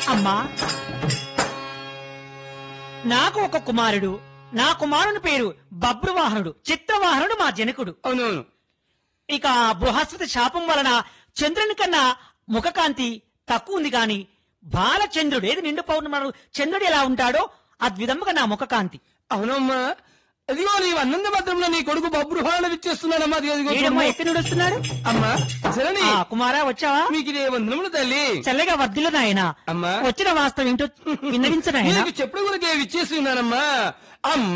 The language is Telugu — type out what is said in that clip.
అమ్మా నాకు ఒక కుమారుడు నా కుమారుని పేరు బబ్రువాహనుడు చిత్రవాహనుడు మా జనకుడు అవునవును ఇక ఆ బృహస్పతి శాపం వలన చంద్రుని కన్నా ముఖకాంతి తక్కువ ఉంది గాని బాలచంద్రుడు ఏది నిండు పౌర్ణమి చంద్రుడు ఎలా ఉంటాడో అద్విధముగా నా ముఖకాంతి అవునమ్మా అదిగో నీ అన్నంద భద్రంలో నీ కొడుకు బబ్రుహాలను ఇచ్చేస్తున్నాడమ్మా అది అదిగో ఏడమ్మా చూడమ్మా. ఎక్కడి నుండి వస్తున్నాడు అమ్మా సరేని ఆ కుమారా వచ్చావా మీకు ఇదే వందనములు తల్లి చల్లగా వర్ధిల్లు నాయన అమ్మా. వచ్చిన వాస్తవం ఏంటో విన్నవించు నాయనా నీకు చెప్పుడు కూడా ఇచ్చేసి ఉన్నానమ్మా అమ్మ